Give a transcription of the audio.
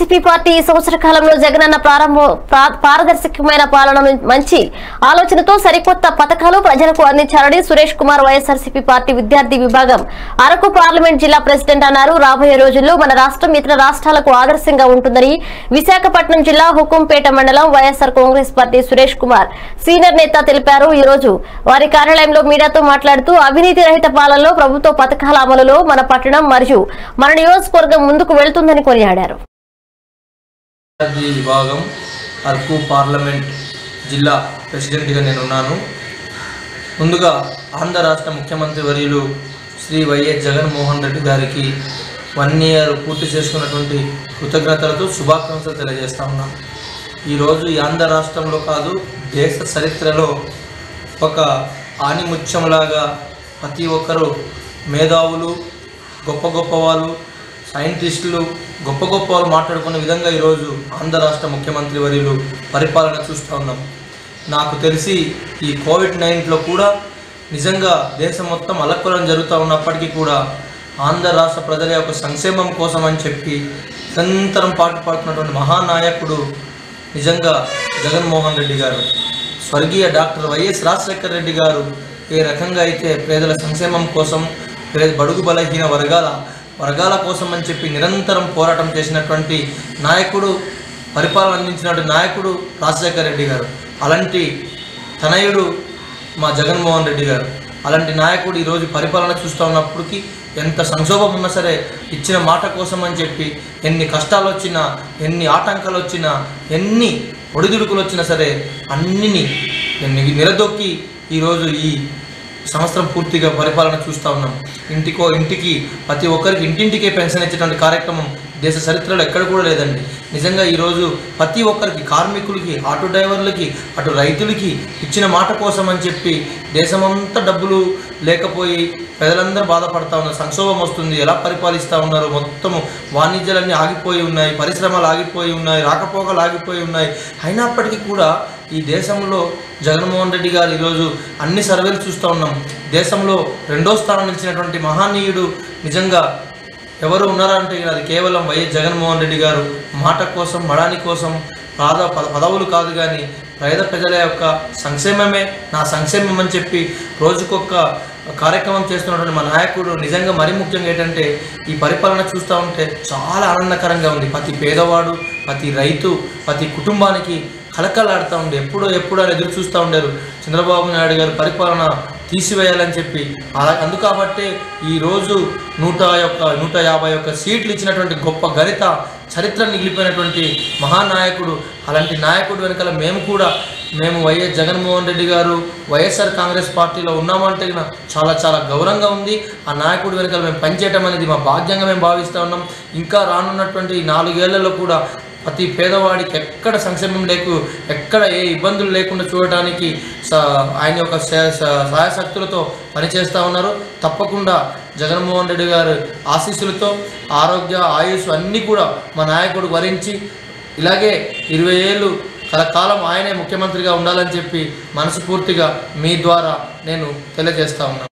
YSRCP party ఈ సంవత్సర కాలంలో జగనన్న ప్రారంభ ప్రా- పారదర్శకమైన పాలన మంచి ఆలోచనతో సరికొత్త పథకాలు ప్రజలకు అందించాలని సురేష్ కుమార్ వైఎస్ఆర్సీపీ పార్టీ విద్యార్థి విభాగం అరకు పార్లమెంట్ జిల్లా ప్రెసిడెంట్ అన్నారు రాబోయే రోజుల్లో మన రాష్ట్రం ఇతర రాష్ట్రాలకు ఆదర్శంగా ఉంటుందని విశాఖపట్నం జిల్లా హుకుంపేట మండలం YSR Congress party Suresh Kumar senior నేత తెలిపారు ఈ రోజు వారి కార్యాలయంలో మీడియాతో మాట్లాడుతూ అవినీతి రహిత పాలనలో ప్రభుత్వ పథకాల అమలులో మన పట్టణం మరియు మన నియోజకవర్గం ముందుకు వెళ్తుందని కొనియాడారు విద్యార్థి విభాగం అరకు పార్లమెంట్ జిల్లా ప్రెసిడెంట్గా నేను ఉన్నాను ముందుగా ఆంధ్ర రాష్ట్ర ముఖ్యమంత్రి వర్యులు శ్రీ వైఎస్ జగన్మోహన్ రెడ్డి గారికి వన్ ఇయర్ పూర్తి చేసుకున్నటువంటి కృతజ్ఞతలతో శుభాకాంక్షలు తెలియజేస్తా ఉన్నాను ఈరోజు ఈ ఆంధ్ర రాష్ట్రంలో కాదు దేశ చరిత్రలో ఒక ఆనిముత్యంలాగా ప్రతి ఒక్కరూ మేధావులు గొప్ప గొప్ప వాళ్ళు సైంటిస్టులు గొప్ప గొప్ప వాళ్ళు మాట్లాడుకునే విధంగా ఈరోజు ఆంధ్ర రాష్ట్ర ముఖ్యమంత్రి వర్యులు పరిపాలన చూస్తూ ఉన్నాం నాకు తెలిసి ఈ కోవిడ్ నైన్లో కూడా నిజంగా దేశం మొత్తం అలక్కులం జరుగుతూ ఉన్నప్పటికీ కూడా ఆంధ్ర రాష్ట్ర ప్రజల యొక్క సంక్షేమం కోసం అని చెప్పి నిరంతరం పాటుపడుతున్నటువంటి మహానాయకుడు నిజంగా జగన్మోహన్ రెడ్డి గారు స్వర్గీయ డాక్టర్ వైఎస్ రాజశేఖర రెడ్డి గారు ఏ రకంగా అయితే పేదల సంక్షేమం కోసం పేద బడుగు బలహీన వర్గాల వర్గాల కోసం అని చెప్పి నిరంతరం పోరాటం చేసినటువంటి నాయకుడు పరిపాలన అందించినటువంటి నాయకుడు రాజశేఖర రెడ్డి గారు అలాంటి తనయుడు మా జగన్మోహన్ రెడ్డి గారు అలాంటి నాయకుడు ఈరోజు పరిపాలన చూస్తూ ఉన్నప్పటికీ ఎంత సంక్షోభం ఉన్నా సరే ఇచ్చిన మాట కోసం అని చెప్పి ఎన్ని కష్టాలు వచ్చినా ఎన్ని ఆటంకాలు వచ్చినా ఎన్ని ఒడిదుడుకులు వచ్చినా సరే అన్నిని ఎన్ని నిలదొక్కి ఈరోజు ఈ సంవత్సరం పూర్తిగా పరిపాలన చూస్తూ ఉన్నాం ఇంటికో ఇంటికి ప్రతి ఒక్కరికి ఇంటింటికే పెన్షన్ ఇచ్చేటువంటి కార్యక్రమం దేశ చరిత్రలో ఎక్కడ కూడా లేదండి నిజంగా ఈరోజు ప్రతి ఒక్కరికి కార్మికులకి ఆటో డ్రైవర్లకి అటు రైతులకి ఇచ్చిన మాట కోసం అని చెప్పి దేశమంతా డబ్బులు లేకపోయి ప్రజలందరూ బాధపడతా ఉన్నారు సంక్షోభం వస్తుంది ఎలా పరిపాలిస్తూ ఉన్నారు మొత్తము వాణిజ్యాలన్నీ ఆగిపోయి ఉన్నాయి పరిశ్రమలు ఆగిపోయి ఉన్నాయి రాకపోకలు ఆగిపోయి ఉన్నాయి అయినప్పటికీ కూడా ఈ దేశంలో జగన్మోహన్ రెడ్డి గారు ఈరోజు అన్ని సర్వేలు చూస్తూ ఉన్నాం దేశంలో రెండో స్థానం నిలిచినటువంటి మహానీయుడు నిజంగా ఎవరు ఉన్నారంటే అది కేవలం వైఎస్ జగన్మోహన్ రెడ్డి గారు మాట కోసం మడాని కోసం పాద పద- పదవులు కాదు కానీ పేద ప్రజల యొక్క సంక్షేమమే నా సంక్షేమం అని చెప్పి రోజుకొక కార్యక్రమం చేస్తున్నటువంటి మా నాయకుడు నిజంగా మరీ ముఖ్యంగా ఏంటంటే ఈ పరిపాలన చూస్తూ ఉంటే చాలా ఆనందకరంగా ఉంది ప్రతి పేదవాడు ప్రతి రైతు ప్రతి కుటుంబానికి కలకలాడుతూ ఉండే ఎప్పుడో ఎప్పుడో అని ఎదురు చూస్తూ ఉండేరు చంద్రబాబు నాయుడు గారు పరిపాలన తీసివేయాలని చెప్పి అలా అందుకాబట్టే ఈరోజు నూట యొక్క నూట యాభై ఒక్క సీట్లు ఇచ్చినటువంటి గొప్ప గణిత చరిత్ర మిగిలిపోయినటువంటి మహానాయకుడు అలాంటి నాయకుడు వెనకాల మేము కూడా మేము వైఎస్ జగన్మోహన్ రెడ్డి గారు వైఎస్ఆర్ కాంగ్రెస్ పార్టీలో ఉన్నామంటే గిన చాలా చాలా గౌరవంగా ఉంది ఆ నాయకుడు వెనకాల మేము పనిచేయటం అనేది మా భాగ్యంగా మేము భావిస్తూ ఉన్నాం ఇంకా రానున్నటువంటి ఈ నాలుగేళ్లలో కూడా ప్రతి పేదవాడికి ఎక్కడ సంక్షేమం లేకు ఎక్కడ ఏ ఇబ్బందులు లేకుండా చూడటానికి స- ఆయన యొక్క స- స- సహాయశక్తులతో పనిచేస్తూ ఉన్నారు తప్పకుండా జగన్మోహన్ రెడ్డి గారు ఆశీస్సులతో ఆరోగ్య ఆయుష్ అన్నీ కూడా మా నాయకుడు వరించి ఇలాగే ఇరవై ఏళ్ళు కలకాలం ఆయనే ముఖ్యమంత్రిగా ఉండాలని చెప్పి మనస్ఫూర్తిగా మీ ద్వారా నేను తెలియజేస్తా ఉన్నాను